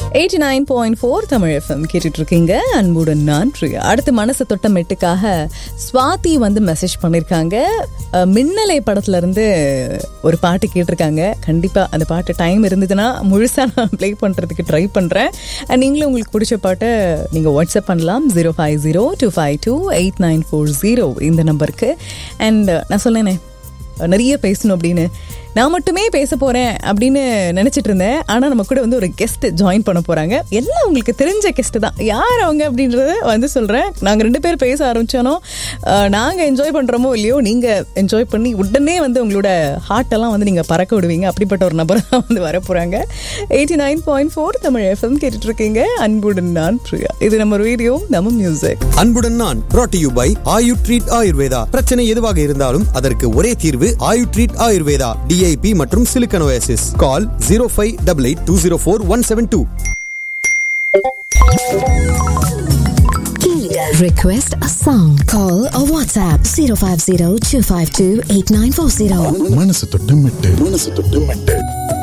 Eighty nine point four Tamil FM கேட்டுட்டு இருக்கீங்க அன்புடன் நான் பிரியா அடுத்து மனசு தொட்டமெட்டுக்காக ஸ்வாதி வந்து மெசேஜ் பண்ணியிருக்காங்க அஹ், மின்னலை படத்துல இருந்து ஒரு பாட்டு கேட்டிருக்காங்க கண்டிப்பா அந்த பாட்டு டைம் இருந்ததுன்னா முழுசா நான் ப்ளே பண்றதுக்கு ட்ரை பண்றேன் அண்ட் நீங்களும் உங்களுக்கு பிடிச்ச பாட்டை நீங்க வாட்ஸ்அப் பண்ணலாம் zero five zero two five two eight nine four zero இந்த நம்பருக்கு அண்ட் நான் சொன்னேனே நிறைய பேசணும் அப்படின்னு நான் மட்டுமே பேச போறேன் அப்படின்னு நினைச்சிட்டு இருந்தேன் ஆனா நம்ம கூட வந்து ஒரு கெஸ்ட் ஜாயின் பண்ண போறாங்க எல்லாம் உங்களுக்கு தெரிஞ்ச கெஸ்ட் தான் யார் அவங்க அப்படின்றத வந்து சொல்றேன் நாங்க ரெண்டு பேர் பேச ஆரம்பிச்சானோ அஹ், நாங்க என்ஜாய் பண்றோமோ இல்லையோ நீங்க என்ஜாய் பண்ணி உடனே வந்து உங்களோட ஹார்ட் எல்லாம் வந்து நீங்க பறக்க விடுவீங்க அப்படிப்பட்ட ஒரு நபர் தான் வந்து வர போறாங்க eighty nine point four Tamil FM கேட்டுட்டு இருக்கீங்க அன்புடன் நான் பிரியா இது நம்ம ரேடியோ நம்ம மியூசிக் அன்புடன் நான் brought to you by Ayu treat Ayurveda பிரச்சனை எதுவாக இருந்தாலும் அதற்கு ஒரே தீர்வு ஆயு ட்ரீட் ஆயுர்வேதா டிஐபி மற்றும் சிலிக்கனோசிஸ் call zero five double eight two zero four one seven two Request a song. Call or WhatsApp 050 252 8940. மனசு தொட்டு மெட்டு மனசு தொட்டு மெட்டு